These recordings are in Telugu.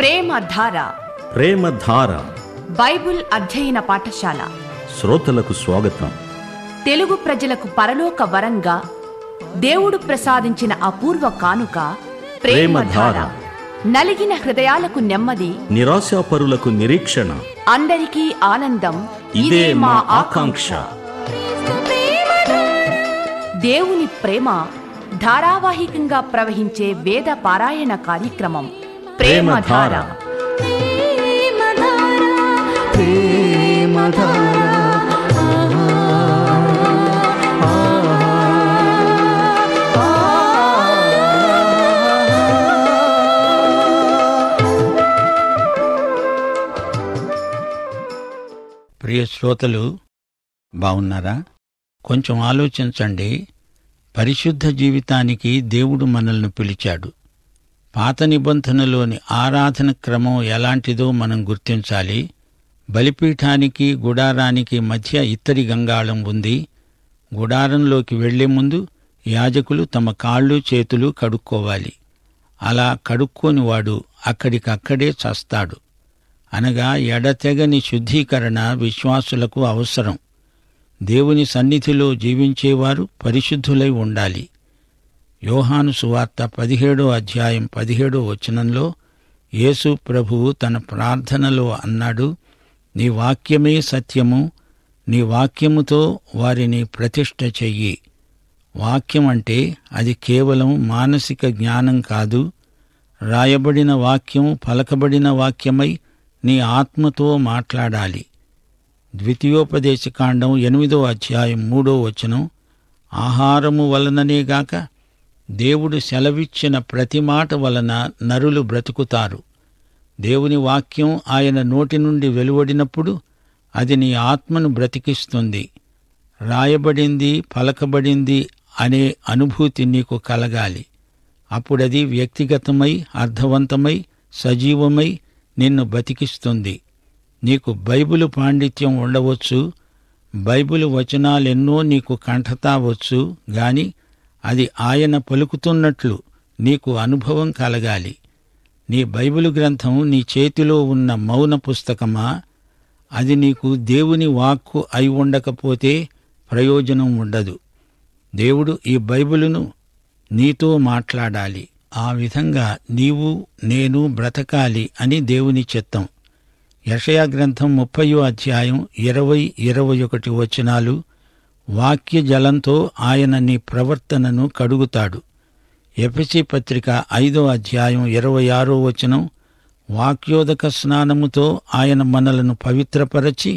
ప్రేమ ధార ప్రేమధార బైబిల్ అధ్యయన పాఠశాల శ్రోతలకు స్వాగతం తెలుగు ప్రజలకు పరలోక వరంగా దేవుడు ప్రసాదించిన అపూర్వ కానుక ప్రేమధార ప్రేమధార. నలిగిన హృదయాలకు నెమ్మది నిరాశాపరులకు నిరీక్షణ అందరికీ ఆనందం ఇదే మా ఆకాంక్ష దేవుని ప్రేమ ధారావాహికంగా ప్రవహించే వేద పారాయణ కార్యక్రమం ప్రేమధార ప్రేమధార. ప్రియ శ్రోతలు బాగున్నారా కొంచెం ఆలోచించండి పరిశుద్ధ జీవితానికి దేవుడు మనల్ని పిలిచాడు పాత నిబంధనలోని ఆరాధన క్రమం ఎలాంటిదో మనం గుర్తించాలి బలిపీఠానికి గుడారానికి మధ్య ఇత్తడి గంగాళం ఉంది గుడారంలోకి వెళ్లే ముందు యాజకులు తమ కాళ్ళు చేతులు కడుక్కోవాలి అలా కడుక్కోని వాడు అక్కడికక్కడే చస్తాడు అనగా ఎడతెగని శుద్ధీకరణ విశ్వాసులకు అవసరం దేవుని సన్నిధిలో జీవించేవారు పరిశుద్ధులై ఉండాలి యోహాను సువార్త పదిహేడో అధ్యాయం పదిహేడో వచనంలో యేసు ప్రభువు తన ప్రార్థనలో అన్నాడు నీ వాక్యమే సత్యము నీ వాక్యముతో వారిని ప్రతిష్ఠ చెయ్యి వాక్యం అంటే అది కేవలం మానసిక జ్ఞానం కాదు రాయబడిన వాక్యం పలకబడిన వాక్యమై నీ ఆత్మతో మాట్లాడాలి ద్వితీయోపదేశకాండం ఎనిమిదో అధ్యాయం మూడో వచనం ఆహారము వలననేగాక దేవుడు సెలవిచ్చిన ప్రతి మాట వలన నరులు బ్రతుకుతారు దేవుని వాక్యం ఆయన నోటి నుండి వెలువడినప్పుడు అది నీ ఆత్మను బ్రతికిస్తుంది రాయబడింది పలకబడింది అనే అనుభూతి నీకు కలగాలి అప్పుడది వ్యక్తిగతమై అర్థవంతమై సజీవమై నిన్ను బతికిస్తుంది నీకు బైబిలు పాండిత్యం ఉండవచ్చు బైబిలు వచనాలెన్నో నీకు కంఠతా వచ్చు గాని అది ఆయన పలుకుతున్నట్లు నీకు అనుభవం కలగాలి నీ బైబిలు గ్రంథం నీ చేతిలో ఉన్న మౌన పుస్తకమా అది నీకు దేవుని వాక్కు అయి ఉండకపోతే ప్రయోజనం ఉండదు దేవుడు ఈ బైబిలును నీతో మాట్లాడాలి ఆ విధంగా నీవు నేను బ్రతకాలి అని దేవుని చిత్తం యషయా గ్రంథం ముప్పయో అధ్యాయం ఇరవై ఇరవై ఒకటి వచనాలు వాక్య జలంతో ఆయన నీ ప్రవర్తనను కడుగుతాడు ఎఫసి పత్రిక ఐదో అధ్యాయం ఇరవై ఆరో వచనం వాక్యోదక స్నానముతో ఆయన మనలను పవిత్రపరచి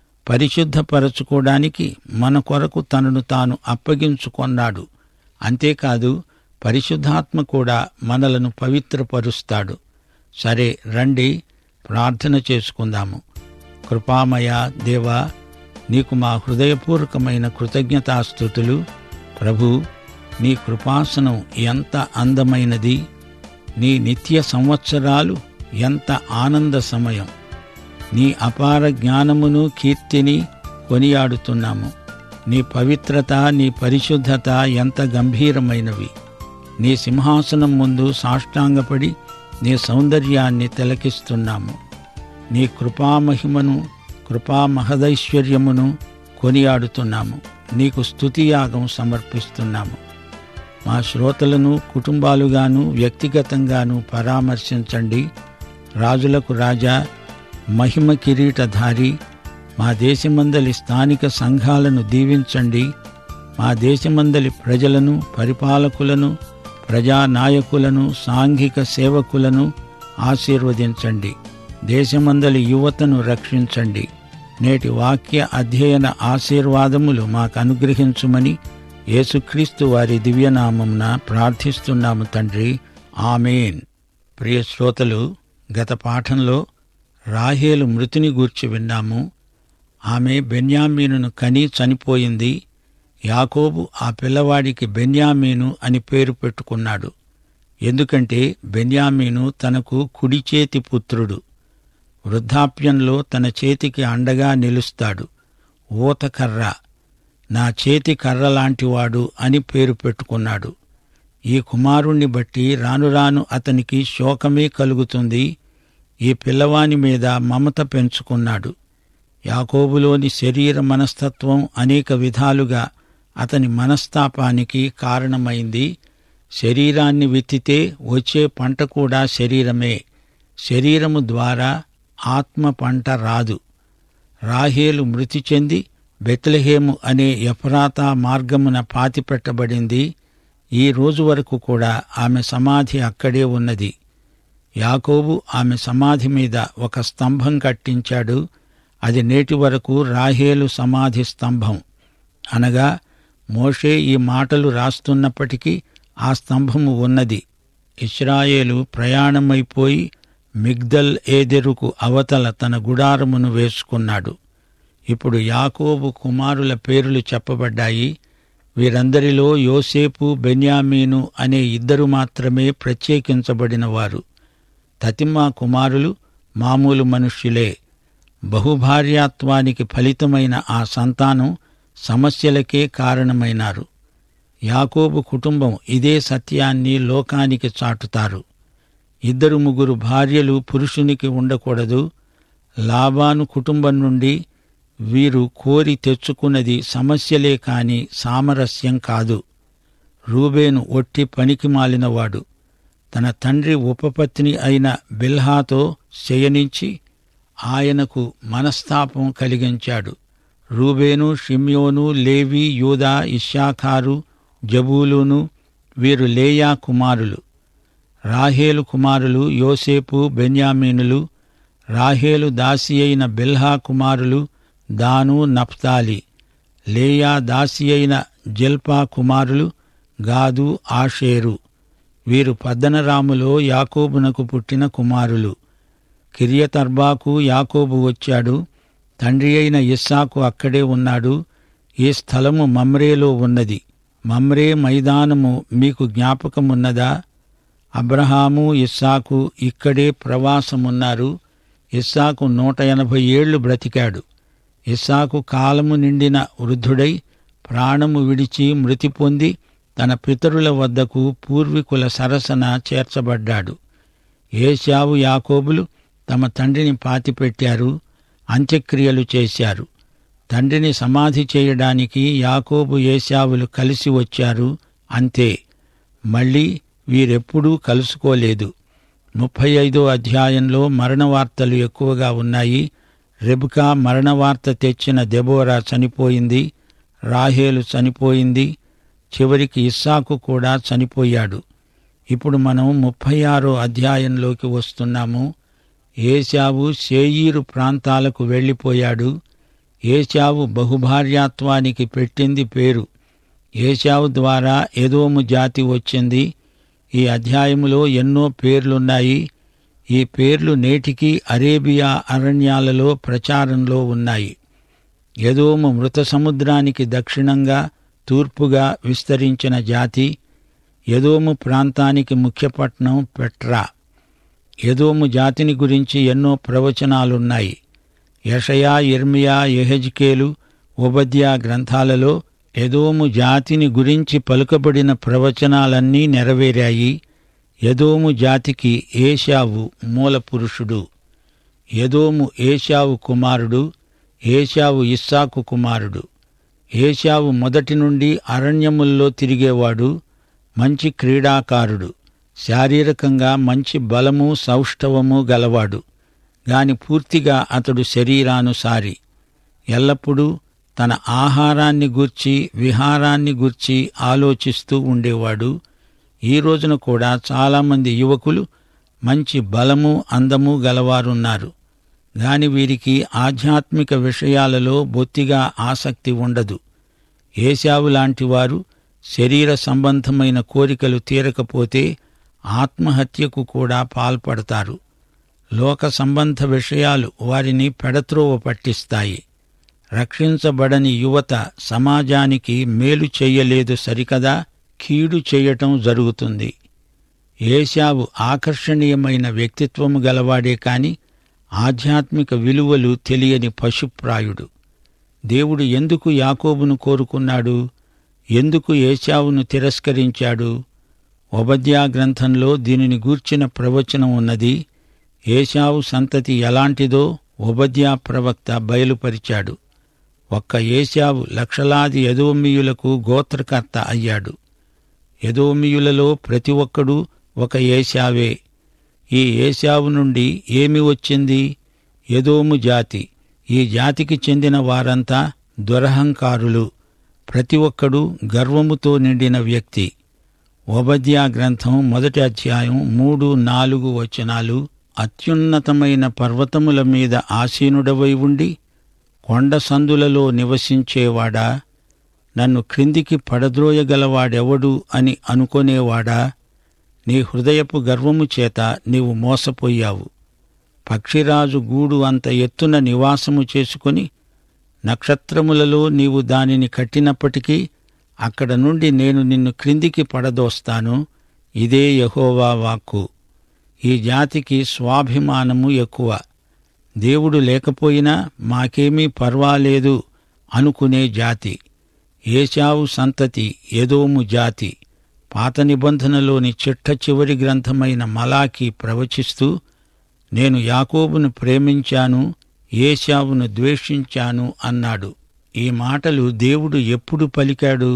పరిశుద్ధపరచుకోవడానికి మన కొరకు తనను తాను అప్పగించుకొన్నాడు అంతేకాదు పరిశుద్ధాత్మ కూడా మనలను పవిత్రపరుస్తాడు సరే రండి ప్రార్థన చేసుకుందాము కృపామయ దేవా నీకు మా హృదయపూర్వకమైన కృతజ్ఞతాస్థుతులు ప్రభు నీ కృపాసనం ఎంత అందమైనది నీ నిత్య సంవత్సరాలు ఎంత ఆనంద సమయం నీ అపార జ్ఞానమును కీర్తిని కొనియాడుతున్నాము నీ పవిత్రత నీ పరిశుద్ధత ఎంత గంభీరమైనవి నీ సింహాసనం ముందు సాష్టాంగపడి నీ సౌందర్యాన్ని తిలకిస్తున్నాము నీ కృపామహిమను కృపామహదైశ్వర్యమును కొనియాడుతున్నాము నీకు స్తుతియాగం సమర్పిస్తున్నాము మా శ్రోతలను కుటుంబాలుగాను వ్యక్తిగతంగాను పరామర్శించండి రాజులకు రాజా మహిమ కిరీటధారి మా దేశమందలి స్థానిక సంఘాలను దీవించండి మా దేశమందలి ప్రజలను పరిపాలకులను ప్రజానాయకులను సాంఘిక సేవకులను ఆశీర్వదించండి దేశమందలి యువతను రక్షించండి నేటి వాక్య అధ్యయన ఆశీర్వాదములు మాకు అనుగ్రహించుమని యేసుక్రీస్తు వారి దివ్యనామంన ప్రార్థిస్తున్నాము తండ్రి ఆమెన్ ప్రియ శ్రోతలు గత పాఠంలో రాహేలు మృతిని గూర్చి విన్నాము ఆమె బెన్యామీనును కని చనిపోయింది యాకోబు ఆ పిల్లవాడికి బెన్యామీను అని పేరు పెట్టుకున్నాడు ఎందుకంటే బెన్యామీను తనకు కుడి చేతి పుత్రుడు వృద్ధాప్యంలో తన చేతికి అండగా నిలుస్తాడు ఊతకర్ర నా చేతి కర్రలాంటివాడు అని పేరు పెట్టుకున్నాడు ఈ కుమారుణ్ణి బట్టి రాను రాను అతనికి శోకమే కలుగుతుంది ఈ పిల్లవాని మీద మమత పెంచుకున్నాడు యాకోబులోని శరీర మనస్తత్వం అనేక విధాలుగా అతని మనస్తాపానికి కారణమైంది శరీరాన్ని విత్తితే వచ్చే పంట కూడా శరీరమే శరీరము ద్వారా ఆత్మ పంట రాదు రాహేలు మృతి చెంది బెత్లెహేము అనే ఎఫ్రాతా మార్గమున పాతిపెట్టబడింది ఈ రోజు వరకు కూడా ఆమె సమాధి అక్కడే ఉన్నది యాకోబు ఆమె సమాధి మీద ఒక స్తంభం కట్టించాడు అది నేటి వరకు రాహేలు సమాధి స్తంభం అనగా మోషే ఈ మాటలు రాస్తున్నప్పటికీ ఆ స్తంభము ఉన్నది ఇస్రాయేలు ప్రయాణమైపోయి మిగ్దల్ ఏదెరుకు అవతల తన గుడారమును వేసుకున్నాడు ఇప్పుడు యాకోబు కుమారుల పేర్లు చెప్పబడ్డాయి వీరందరిలో యోసేపు బెన్యామీను అనే ఇద్దరు మాత్రమే ప్రత్యేకించబడినవారు తతిమా కుమారులు మామూలు మనుష్యులే బహుభార్యాత్వానికి ఫలితమైన ఆ సంతానం సమస్యలకే కారణమైనారు యాకోబు కుటుంబం ఇదే సత్యాన్ని లోకానికి చాటుతారు ఇద్దరు ముగ్గురు భార్యలు పురుషునికి ఉండకూడదు లాబాను కుటుంబం నుండి వీరు కోరి తెచ్చుకున్నది సమస్యలే కాని సామరస్యం కాదు రూబేను ఒట్టి పనికి మాలినవాడు తన తండ్రి ఉపపత్ని అయిన బిల్హాతో శయనించి ఆయనకు మనస్తాపం కలిగించాడు రూబేను షిమ్యోను లేవి యూదా ఇషాఖారు జబూలును వీరు లేయా కుమారులు రాహేలు కుమారులు యోసేపు బెన్యామీనులు రాహేలు దాసి అయిన బిల్హా కుమారులు దాను నప్తాలి లేయా దాసి అయిన జల్పా కుమారులు గాదు ఆషేరు వీరు పద్దనరాములో యాకోబునకు పుట్టిన కుమారులు కిరియతర్బాకు యాకోబు వచ్చాడు తండ్రి అయిన ఇస్సాకు అక్కడే ఉన్నాడు ఈ స్థలము మమ్రేలో ఉన్నది మమ్రే మైదానము మీకు జ్ఞాపకమున్నదా అబ్రహాము ఇస్సాకు ఇక్కడే ప్రవాసమున్నారు ఇస్సాకు నూట ఎనభై ఏళ్లు బ్రతికాడు ఇస్సాకు కాలము నిండిన వృద్ధుడై ప్రాణము విడిచి మృతి పొంది తన పితరుల వద్దకు పూర్వీకుల సరసన చేర్చబడ్డాడు ఏశావు యాకోబులు తమ తండ్రిని పాతిపెట్టారు అంత్యక్రియలు చేశారు తండ్రిని సమాధి చేయడానికి యాకోబు ఏశావులు కలిసి వచ్చారు అంతే మళ్ళీ వీరెప్పుడూ కలుసుకోలేదు ముప్పై ఐదో అధ్యాయంలో మరణ వార్తలు ఎక్కువగా ఉన్నాయి రెబుకా మరణ వార్త తెచ్చిన దెబోరా చనిపోయింది రాహేలు చనిపోయింది చివరికి ఇస్సాకు కూడా చనిపోయాడు ఇప్పుడు మనం ముప్పై ఆరో అధ్యాయంలోకి వస్తున్నాము ఏశావు సేయీరు ప్రాంతాలకు వెళ్ళిపోయాడు ఏశావు బహుభార్యాత్వానికి పెట్టింది పేరు ఏశావు ద్వారా ఎదోము జాతి వచ్చింది ఈ అధ్యాయములో ఎన్నో పేర్లున్నాయి ఈ పేర్లు నేటికి అరేబియా అరణ్యాలలో ప్రచారంలో ఉన్నాయి ఎదోము మృత సముద్రానికి దక్షిణంగా తూర్పుగా విస్తరించిన జాతి ఎదోము ప్రాంతానికి ముఖ్య పట్టణం పెట్రా ఎదోము జాతిని గురించి ఎన్నో ప్రవచనాలున్నాయి యషయా ఇర్మియా ఎహెజ్కేలు ఉపద్యా గ్రంథాలలో ఎదోము జాతిని గురించి పలుకబడిన ప్రవచనాలన్నీ నెరవేరాయి ఎదోము జాతికి ఏషావు మూలపురుషుడు ఎదోము ఏషావు కుమారుడు ఏషావు ఇస్సాకు కుమారుడు ఏషావు మొదటి నుండి అరణ్యముల్లో తిరిగేవాడు మంచి క్రీడాకారుడు శారీరకంగా మంచి బలము సౌష్ఠవము గలవాడు గాని పూర్తిగా అతడు శరీరానుసారి ఎల్లప్పుడూ తన ఆహారాన్ని గూర్చి విహారాన్ని గూర్చి ఆలోచిస్తూ ఉండేవాడు ఈ రోజున కూడా చాలామంది యువకులు మంచి బలము అందము గలవారున్నారు గాని వీరికి ఆధ్యాత్మిక విషయాలలో బొత్తిగా ఆసక్తి ఉండదు ఏశావు లాంటివారు శరీర సంబంధమైన కోరికలు తీరకపోతే ఆత్మహత్యకు కూడా పాల్పడతారు లోక సంబంధ విషయాలు వారిని పెడత్రోవ పట్టిస్తాయి రక్షించబడని యువత సమాజానికి మేలు చెయ్యలేదు సరికదా కీడు చెయ్యటం జరుగుతుంది ఏశావు ఆకర్షణీయమైన వ్యక్తిత్వము గలవాడే కాని ఆధ్యాత్మిక విలువలు తెలియని పశుప్రాయుడు దేవుడు ఎందుకు యాకోబును కోరుకున్నాడు ఎందుకు ఏశావును తిరస్కరించాడు ఉపద్యా గ్రంథంలో దీనిని గూర్చిన ప్రవచనం ఉన్నది ఏశావు సంతతి ఎలాంటిదో ఉపద్యా ప్రవక్త బయలుపరిచాడు ఒక్క ఏశావు లక్షలాది యదోమియులకు గోత్రకర్త అయ్యాడు యదోమియులలో ప్రతి ఒక్కడూ ఒక ఏశావే ఈ ఏశావు నుండి ఏమి వచ్చింది యదోము జాతి ఈ జాతికి చెందిన వారంతా దురహంకారులు ప్రతి ఒక్కడు గర్వముతో నిండిన వ్యక్తి ఓబద్యా గ్రంథం మొదటి అధ్యాయం మూడు నాలుగు వచనాలు అత్యున్నతమైన పర్వతముల మీద ఆసీనుడవై ఉండి కొండ సందులలో నివసించేవాడా నన్ను క్రిందికి పడద్రోయగలవాడెవడు అని అనుకొనేవాడా నీ హృదయపు గర్వము చేత నీవు మోసపోయావు పక్షిరాజు గూడు అంత ఎత్తున నివాసము చేసుకొని నక్షత్రములలో నీవు దానిని కట్టినప్పటికీ అక్కడ నుండి నేను నిన్ను క్రిందికి పడదోస్తాను ఇదే యహోవా వాక్కు ఈ జాతికి స్వాభిమానము ఎక్కువ దేవుడు లేకపోయినా మాకేమీ పర్వాలేదు అనుకునే జాతి ఏశావు సంతతి ఎదోము జాతి పాత నిబంధనలోని చిట్ట చివరి గ్రంథమైన మలాకి ప్రవచిస్తూ నేను యాకోబును ప్రేమించాను ఏశావును ద్వేషించాను అన్నాడు ఈ మాటలు దేవుడు ఎప్పుడు పలికాడు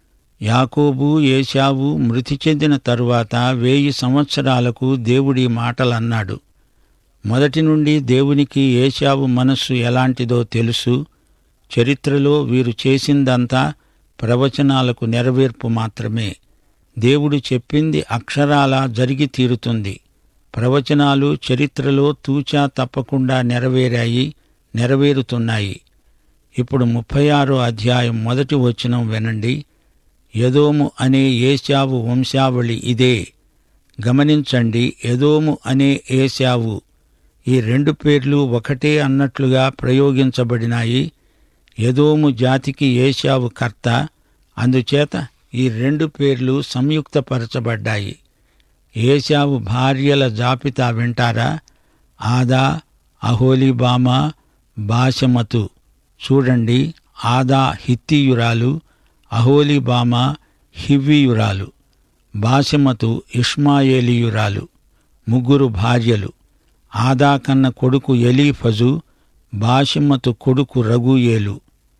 యాకోబు ఏశావు మృతి చెందిన తరువాత వేయి సంవత్సరాలకు దేవుడి మాటలన్నాడు మొదటి నుండి దేవునికి ఏశావు మనస్సు ఎలాంటిదో తెలుసు చరిత్రలో వీరు చేసిందంతా ప్రవచనాలకు నెరవేర్పు మాత్రమే దేవుడు చెప్పింది అక్షరాలా జరిగి తీరుతుంది ప్రవచనాలు చరిత్రలో తూచా తప్పకుండా నెరవేరాయి నెరవేరుతున్నాయి ఇప్పుడు ముప్పై ఆరో అధ్యాయం మొదటి వచనం వినండి యదోము అనే ఏశావు వంశావళి ఇదే గమనించండి యదోము అనే ఏశావు ఈ రెండు పేర్లు ఒకటే అన్నట్లుగా ప్రయోగించబడినాయి యదోము జాతికి ఏశావు కర్త అందుచేత ఈ రెండు పేర్లు సంయుక్తపరచబడ్డాయి ఏశావు భార్యల జాబితా వింటారా ఆదా అహోలీబామా బాషమతు చూడండి ఆదా హిత్తీయురాలు అహోలీబామా హివ్వీయురాలు బాషమతు ఇష్మాయేలీయురాలు ముగ్గురు భార్యలు ఆదా కన్న కొడుకు ఎలీఫజు బాషమతు కొడుకు రఘుయేలు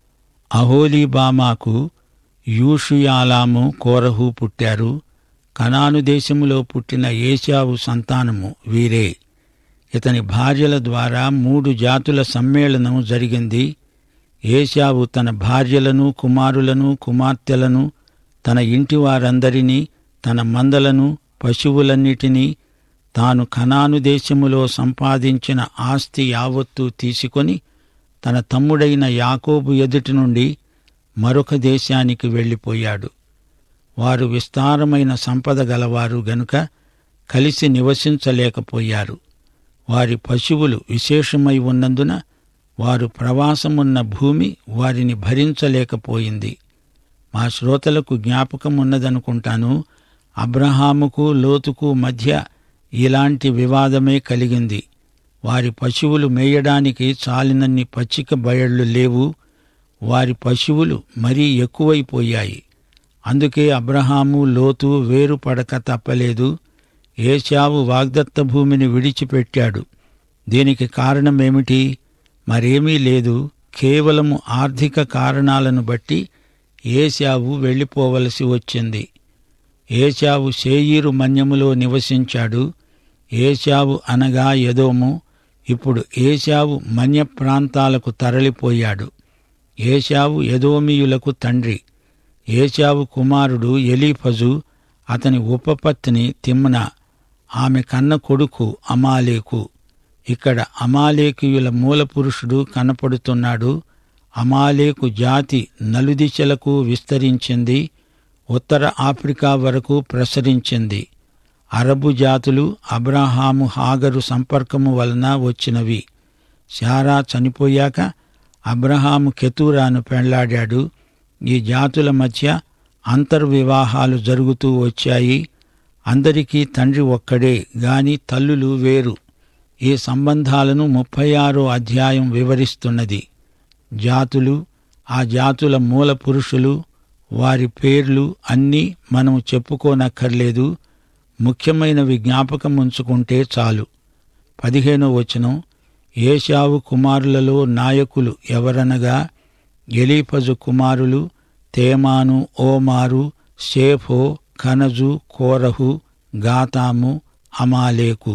అహోలీబామాకు యూషుయాలాము కోరహు పుట్టారు కనాను దేశములో పుట్టిన ఏశావు సంతానము వీరే ఇతని భార్యల ద్వారా మూడు జాతుల సమ్మేళనం జరిగింది ఏశావు తన భార్యలను కుమారులను కుమార్తెలను తన ఇంటి వారందరినీ తన మందలను పశువులన్నిటినీ తాను కనాను దేశములో సంపాదించిన ఆస్తి యావత్తూ తీసుకొని తన తమ్ముడైన యాకోబు ఎదుటి నుండి మరొక దేశానికి వెళ్ళిపోయాడు వారు విస్తారమైన సంపద గలవారు గనుక కలిసి నివసించలేకపోయారు వారి పశువులు విశేషమై ఉన్నందున వారు ప్రవాసమున్న భూమి వారిని భరించలేకపోయింది మా శ్రోతలకు జ్ఞాపకం ఉన్నదనుకుంటాను అబ్రహాముకు లోతుకు మధ్య ఇలాంటి వివాదమే కలిగింది వారి పశువులు మేయడానికి చాలినన్ని పచ్చిక బయళ్ళు లేవు వారి పశువులు మరీ ఎక్కువైపోయాయి అందుకే అబ్రహాము లోతు వేరుపడక తప్పలేదు ఏశావు వాగ్దత్త భూమిని విడిచిపెట్టాడు దీనికి కారణమేమిటి మరేమీ లేదు కేవలము ఆర్థిక కారణాలను బట్టి ఏశావు వెళ్ళిపోవలసి వచ్చింది ఏశావు సేయీరు మన్యములో నివసించాడు ఏశావు అనగా ఎదోము ఇప్పుడు ఏశావు మన్య ప్రాంతాలకు తరలిపోయాడు ఏశావు ఎదోమియులకు తండ్రి ఏశావు కుమారుడు ఎలీఫజు అతని ఉపపత్ని తిమ్నా ఆమె కన్న కొడుకు అమాలేకు ఇక్కడ అమాలేకీయుల మూలపురుషుడు కనపడుతున్నాడు అమాలేకు జాతి నలుదిశలకు విస్తరించింది ఉత్తర ఆఫ్రికా వరకు ప్రసరించింది అరబు జాతులు అబ్రహాము హాగరు సంపర్కము వలన వచ్చినవి శారా చనిపోయాక అబ్రహాము కెతూరాను పెళ్లాడాడు ఈ జాతుల మధ్య అంతర్వివాహాలు జరుగుతూ వచ్చాయి అందరికీ తండ్రి ఒక్కడే గాని తల్లులు వేరు ఈ సంబంధాలను ముప్పై ఆరో అధ్యాయం వివరిస్తున్నది జాతులు ఆ జాతుల మూల పురుషులు వారి పేర్లు అన్నీ మనం చెప్పుకోనక్కర్లేదు ముఖ్యమైనవి జ్ఞాపకం ఉంచుకుంటే చాలు పదిహేనో వచనం ఏశావు కుమారులలో నాయకులు ఎవరనగా ఎలీఫజు కుమారులు తేమాను ఓమారు షేఫో కనజు కోరహు గాతాము అమాలేకు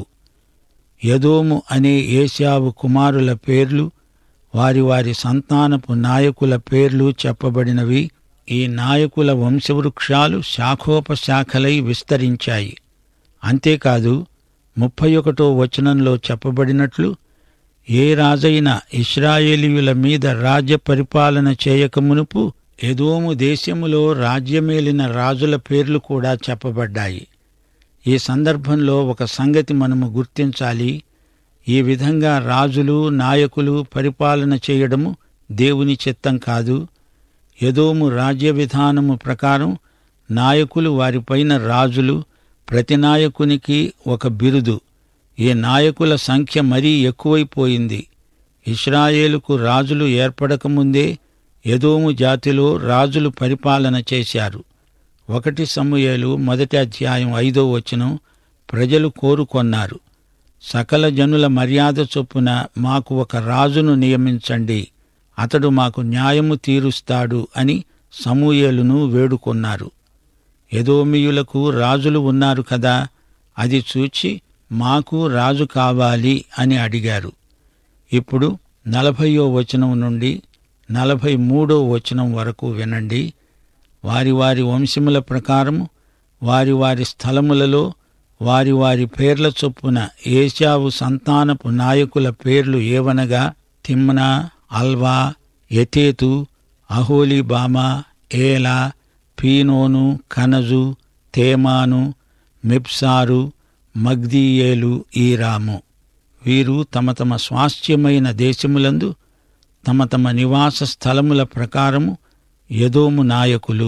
యదోము అనే ఏశావు కుమారుల పేర్లు వారి వారి సంతానపు నాయకుల పేర్లు చెప్పబడినవి ఈ నాయకుల వంశవృక్షాలు శాఖోపశాఖలై విస్తరించాయి అంతేకాదు ముప్పై ఒకటో వచనంలో చెప్పబడినట్లు ఏ రాజైన ఇస్రాయేలీయుల మీద రాజ్య పరిపాలన చేయకమునుపు ఎదోము దేశములో రాజ్యమేలిన రాజుల పేర్లు కూడా చెప్పబడ్డాయి ఈ సందర్భంలో ఒక సంగతి మనము గుర్తించాలి ఈ విధంగా రాజులు నాయకులు పరిపాలన చేయడము దేవుని చిత్తం కాదు ఎదోము రాజ్య విధానము ప్రకారం నాయకులు వారిపైన రాజులు ప్రతి నాయకునికి ఒక బిరుదు ఈ నాయకుల సంఖ్య మరీ ఎక్కువైపోయింది ఇస్రాయేలుకు రాజులు ఏర్పడకముందే ఎదోము జాతిలో రాజులు పరిపాలన చేశారు ఒకటి సమూయేలు మొదటి అధ్యాయం ఐదో వచనం ప్రజలు కోరుకొన్నారు సకల జనుల మర్యాద చొప్పున మాకు ఒక రాజును నియమించండి అతడు మాకు న్యాయము తీరుస్తాడు అని సమూయేలును వేడుకొన్నారు ఎదోమియులకు రాజులు ఉన్నారు కదా అది చూచి మాకు రాజు కావాలి అని అడిగారు ఇప్పుడు నలభయో వచనం నుండి నలభై మూడో వచనం వరకు వినండి వారి వారి వంశముల ప్రకారము వారి వారి స్థలములలో వారి వారి పేర్ల చొప్పున ఏశావు సంతానపు నాయకుల పేర్లు ఏవనగా తిమ్నా అల్వా ఎతేతు అహోలీబామా ఏలా పీనోను కనజు తేమాను మిప్సారు మగ్దీయేలు ఈరాము వీరు తమ తమ స్వాస్థ్యమైన దేశములందు తమ తమ నివాస స్థలముల ప్రకారము యదోము నాయకులు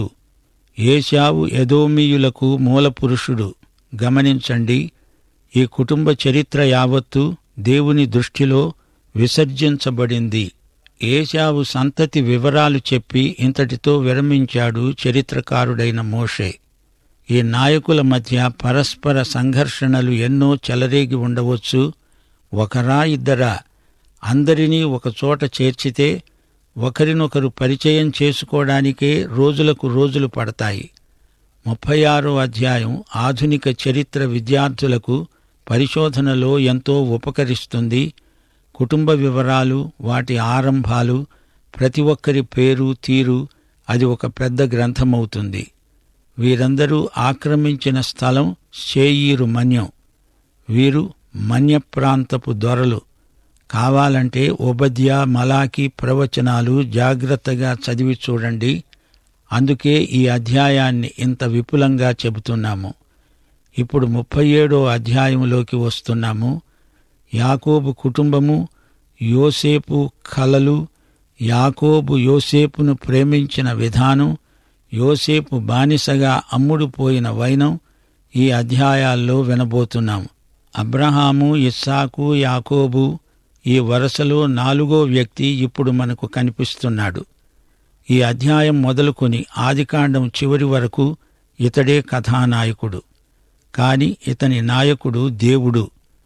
ఏశావు యదోమీయులకు మూలపురుషుడు గమనించండి ఈ కుటుంబ చరిత్ర యావత్తు దేవుని దృష్టిలో విసర్జించబడింది ఏశావు సంతతి వివరాలు చెప్పి ఇంతటితో విరమించాడు చరిత్రకారుడైన మోషే ఈ నాయకుల మధ్య పరస్పర సంఘర్షణలు ఎన్నో చెలరేగి ఉండవచ్చు ఒకరా ఇద్దరా అందరినీ ఒకచోట చేర్చితే ఒకరినొకరు పరిచయం చేసుకోవడానికే రోజులకు రోజులు పడతాయి ముప్పై ఆరో అధ్యాయం ఆధునిక చరిత్ర విద్యార్థులకు పరిశోధనలో ఎంతో ఉపకరిస్తుంది కుటుంబ వివరాలు వాటి ఆరంభాలు ప్రతి ఒక్కరి పేరు తీరు అది ఒక పెద్ద గ్రంథమవుతుంది వీరందరూ ఆక్రమించిన స్థలం షేయీరు మన్యం వీరు మన్య ప్రాంతపు దొరలు కావాలంటే ఉపద్య మలాకి ప్రవచనాలు జాగ్రత్తగా చదివి చూడండి అందుకే ఈ అధ్యాయాన్ని ఇంత విపులంగా చెబుతున్నాము ఇప్పుడు ముప్పై ఏడో అధ్యాయంలోకి వస్తున్నాము యాకోబు కుటుంబము యోసేపు కలలు యాకోబు యోసేపును ప్రేమించిన విధానం యోసేపు బానిసగా అమ్ముడుపోయిన వైనం ఈ అధ్యాయాల్లో వినబోతున్నాం అబ్రహాము ఇస్సాకు యాకోబు ఈ వరుసలో నాలుగో వ్యక్తి ఇప్పుడు మనకు కనిపిస్తున్నాడు ఈ అధ్యాయం మొదలుకొని ఆదికాండం చివరి వరకు ఇతడే కథానాయకుడు కాని ఇతని నాయకుడు దేవుడు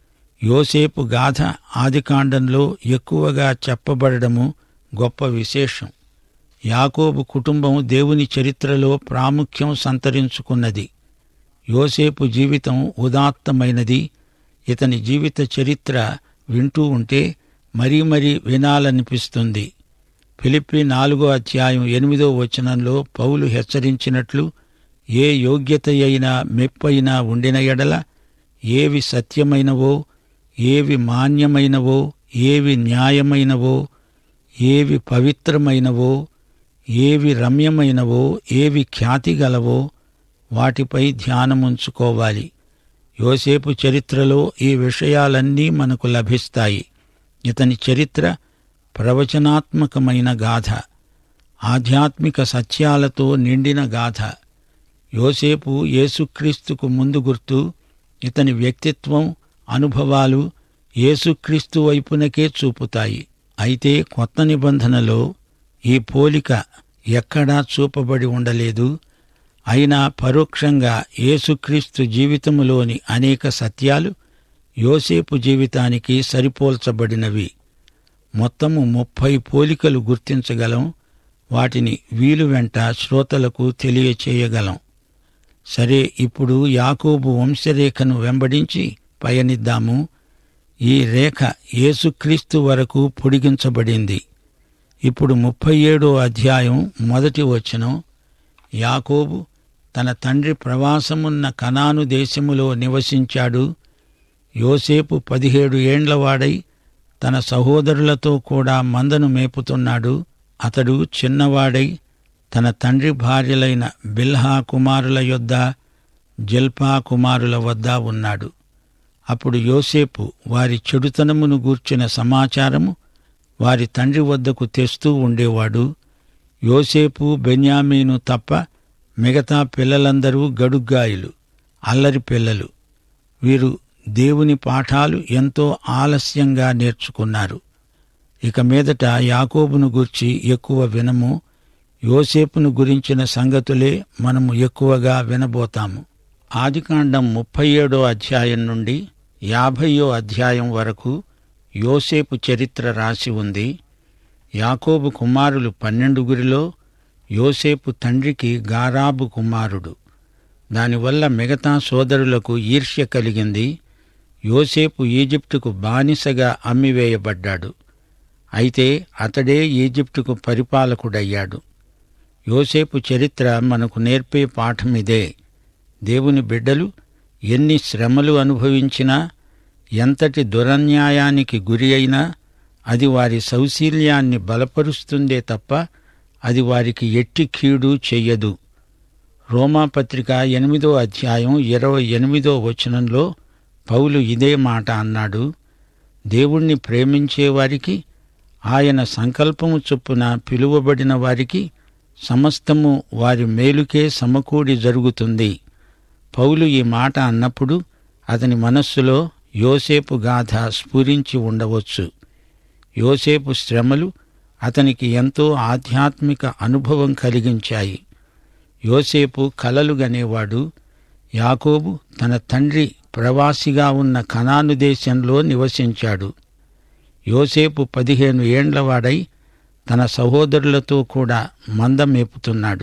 యోసేపు గాథ ఆదికాండంలో ఎక్కువగా చెప్పబడము గొప్ప విశేషం యాకోబు కుటుంబం దేవుని చరిత్రలో ప్రాముఖ్యం సంతరించుకున్నది యోసేపు జీవితం ఉదాత్తమైనది ఇతని జీవిత చరిత్ర వింటూ ఉంటే మరీ మరీ వినాలనిపిస్తుంది ఫిలిప్పి నాలుగో అధ్యాయం ఎనిమిదో వచనంలో పౌలు హెచ్చరించినట్లు ఏ యోగ్యత అయినా మెప్పైనా ఉండిన ఎడల ఏవి సత్యమైనవో ఏవి మాన్యమైనవో ఏవి న్యాయమైనవో ఏవి పవిత్రమైనవో ఏవి రమ్యమైనవో ఏవి ఖ్యాతి గలవో వాటిపై ధ్యానముంచుకోవాలి యోసేపు చరిత్రలో ఈ విషయాలన్నీ మనకు లభిస్తాయి ఇతని చరిత్ర ప్రవచనాత్మకమైన గాథ ఆధ్యాత్మిక సత్యాలతో నిండిన గాథ యోసేపు యేసుక్రీస్తుకు ముందు గుర్తు ఇతని వ్యక్తిత్వం అనుభవాలు యేసుక్రీస్తు వైపునకే చూపుతాయి అయితే కొత్త నిబంధనలో ఈ పోలిక ఎక్కడా చూపబడి ఉండలేదు అయినా పరోక్షంగా యేసుక్రీస్తు జీవితములోని అనేక సత్యాలు యోసేపు జీవితానికి సరిపోల్చబడినవి మొత్తము ముప్పై పోలికలు గుర్తించగలం వాటిని వీలు వెంట శ్రోతలకు తెలియచేయగలం సరే ఇప్పుడు యాకోబు వంశరేఖను వెంబడించి పయనిద్దాము ఈ రేఖ యేసుక్రీస్తు వరకు పొడిగించబడింది ఇప్పుడు ముప్పై ఏడో అధ్యాయం మొదటి వచనం యాకోబు తన తండ్రి ప్రవాసమున్న కనాను దేశములో నివసించాడు యోసేపు పదిహేడు ఏండ్లవాడై తన సహోదరులతో కూడా మందను మేపుతున్నాడు అతడు చిన్నవాడై తన తండ్రి భార్యలైన బిల్హా కుమారుల యొద్ద జల్పా కుమారుల వద్ద ఉన్నాడు అప్పుడు యోసేపు వారి చెడుతనమును గూర్చిన సమాచారము వారి తండ్రి వద్దకు తెస్తూ ఉండేవాడు యోసేపు బెన్యామీను తప్ప మిగతా పిల్లలందరూ గడుగ్గాయులు అల్లరి పిల్లలు వీరు దేవుని పాఠాలు ఎంతో ఆలస్యంగా నేర్చుకున్నారు ఇక మీదట యాకోబును గూర్చి ఎక్కువ వినము యోసేపును గురించిన సంగతులే మనము ఎక్కువగా వినబోతాము ఆదికాండం ముప్పై ఏడో అధ్యాయం నుండి యాభయో అధ్యాయం వరకు యోసేపు చరిత్ర రాసి ఉంది యాకోబు కుమారులు పన్నెండుగురిలో యోసేపు తండ్రికి గారాబు కుమారుడు దానివల్ల మిగతా సోదరులకు ఈర్ష్య కలిగింది యోసేపు ఈజిప్టుకు బానిసగా అమ్మివేయబడ్డాడు అయితే అతడే ఈజిప్టుకు పరిపాలకుడయ్యాడు యోసేపు చరిత్ర మనకు నేర్పే పాఠమిదే దేవుని బిడ్డలు ఎన్ని శ్రమలు అనుభవించినా ఎంతటి దురన్యాయానికి గురి అయినా అది వారి సౌశీల్యాన్ని బలపరుస్తుందే తప్ప అది వారికి ఎట్టి కీడు చెయ్యదు రోమాపత్రిక ఎనిమిదో అధ్యాయం ఇరవై ఎనిమిదో వచనంలో పౌలు ఇదే మాట అన్నాడు దేవుణ్ణి ప్రేమించే వారికి ఆయన సంకల్పము చొప్పున పిలువబడిన వారికి సమస్తము వారి మేలుకే సమకూడి జరుగుతుంది పౌలు ఈ మాట అన్నప్పుడు అతని మనస్సులో యోసేపు గాథ స్ఫురించి ఉండవచ్చు యోసేపు శ్రమలు అతనికి ఎంతో ఆధ్యాత్మిక అనుభవం కలిగించాయి యోసేపు కలలు గనేవాడు యాకోబు తన తండ్రి ప్రవాసిగా ఉన్న కనాను దేశంలో నివసించాడు యోసేపు పదిహేను ఏండ్లవాడై తన సహోదరులతో కూడా మంద మేపుతున్నాడు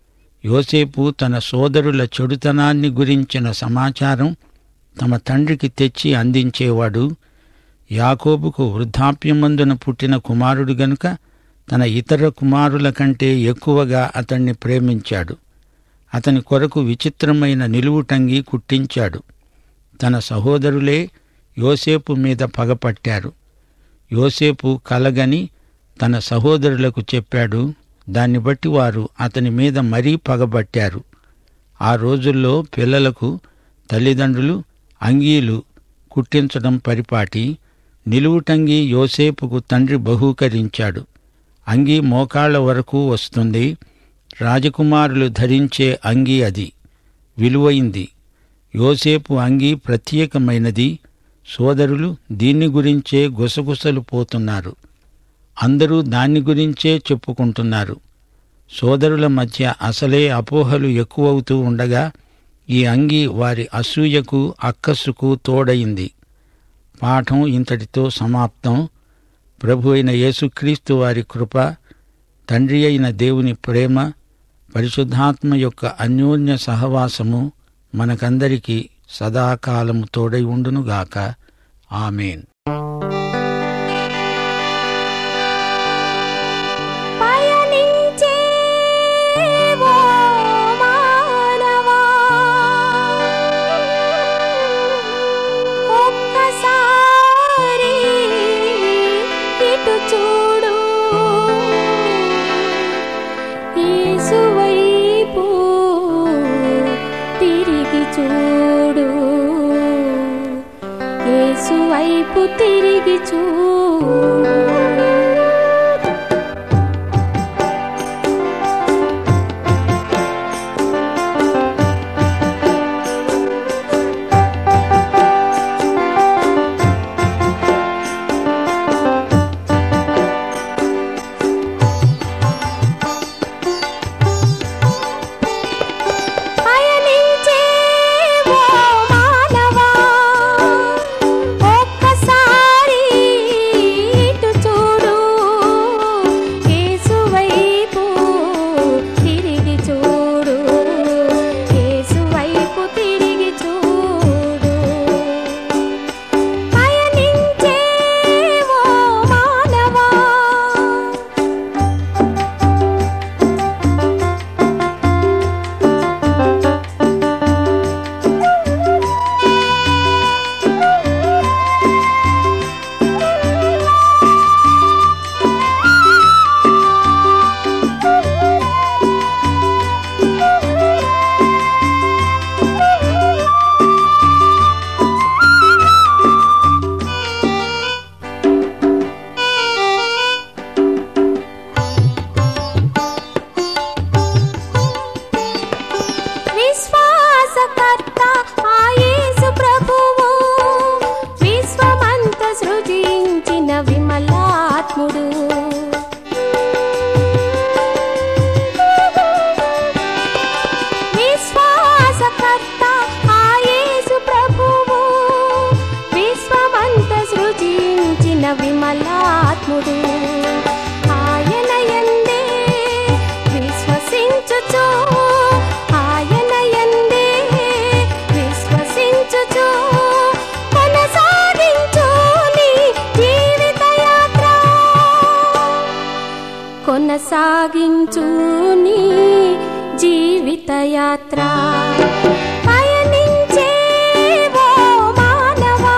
యోసేపు తన సోదరుల చెడుతనాన్ని గురించిన సమాచారం తమ తండ్రికి తెచ్చి అందించేవాడు యాకోబుకు వృద్ధాప్యమందున పుట్టిన కుమారుడు గనుక తన ఇతర కుమారుల కంటే ఎక్కువగా అతణ్ణి ప్రేమించాడు అతని కొరకు విచిత్రమైన నిలువుటంగి కుట్టించాడు తన సహోదరులే యోసేపు మీద పగపట్టారు యోసేపు కలగని తన సహోదరులకు చెప్పాడు దాన్ని బట్టి వారు అతని మీద మరీ పగబట్టారు ఆ రోజుల్లో పిల్లలకు తల్లిదండ్రులు అంగీలు కుట్టించడం పరిపాటి నిలువుటంగి యోసేపుకు తండ్రి బహూకరించాడు అంగీ మోకాళ్ల వరకు వస్తుంది రాజకుమారులు ధరించే అంగీ అది విలువైంది యోసేపు అంగీ ప్రత్యేకమైనది సోదరులు దీన్ని గురించే గుసగుసలు పోతున్నారు అందరూ దాన్ని గురించే చెప్పుకుంటున్నారు సోదరుల మధ్య అసలే అపోహలు ఎక్కువవుతూ ఉండగా ఈ అంగి వారి అసూయకు అక్కస్సుకు తోడయింది పాఠం ఇంతటితో సమాప్తం ప్రభు అయిన యేసుక్రీస్తు వారి కృప తండ్రి అయిన దేవుని ప్రేమ పరిశుద్ధాత్మ యొక్క అన్యోన్య సహవాసము మనకందరికీ సదాకాలము తోడై ఉండునుగాక ఆమెన్ పయనించే ఓ మానవా ఒక్కసారి ఇటు చూడు యేసువైపు తిరిగి చూడు యేసువైపు తిరిగి చూడు పయనించే ఓ మానవా సృజించిన విమలాత్ముడు విశ్వాసకర్త ఆ యేసు ప్రభువు విశ్వమంత సృజించిన విమలాత్ముడు ఆయన యందే విశ్వసించుచు ఆయన యందే విశ్వసించుచు కొనసాగించు నీ జీవిత యాత్ర కొనసాగించు నీ జీవిత యాత్ర పయనించే ఓ మానవా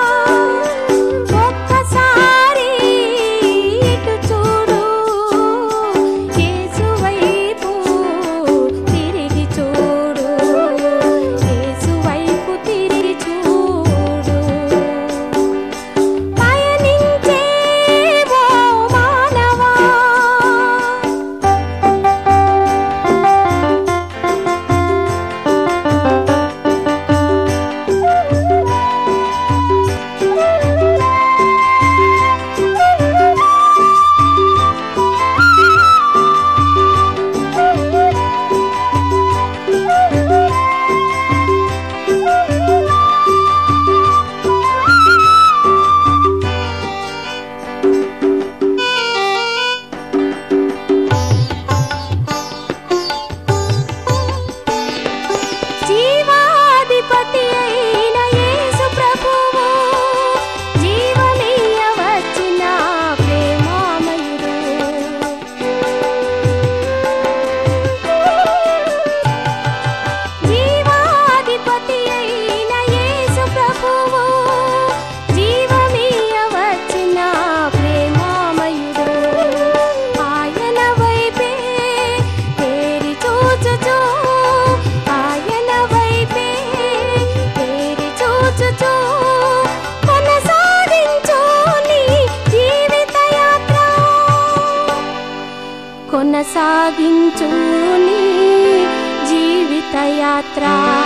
ఒక్కసారి ఇటు చూడు యేసు వైపు తిరిగి చూడు యేసు వైపు తిరిగి చూడు పయనించే ఓ మానవా జీవాధిపతి అయిన యేసు ప్రభువు జీవమీయ వచ్చిన ప్రేమామయుడు జీవాధిపతి అయిన యేసు ప్రభువు జీవమీయ వచ్చిన ప్రేమామయుడు ఆయన వైపే తేరి చూచుచు ఆయన వైపే తేరి చూచుచు కొనసాగించు నీ జీవిత యాత్ర కొనసాగించు నీ జీవిత యాత్ర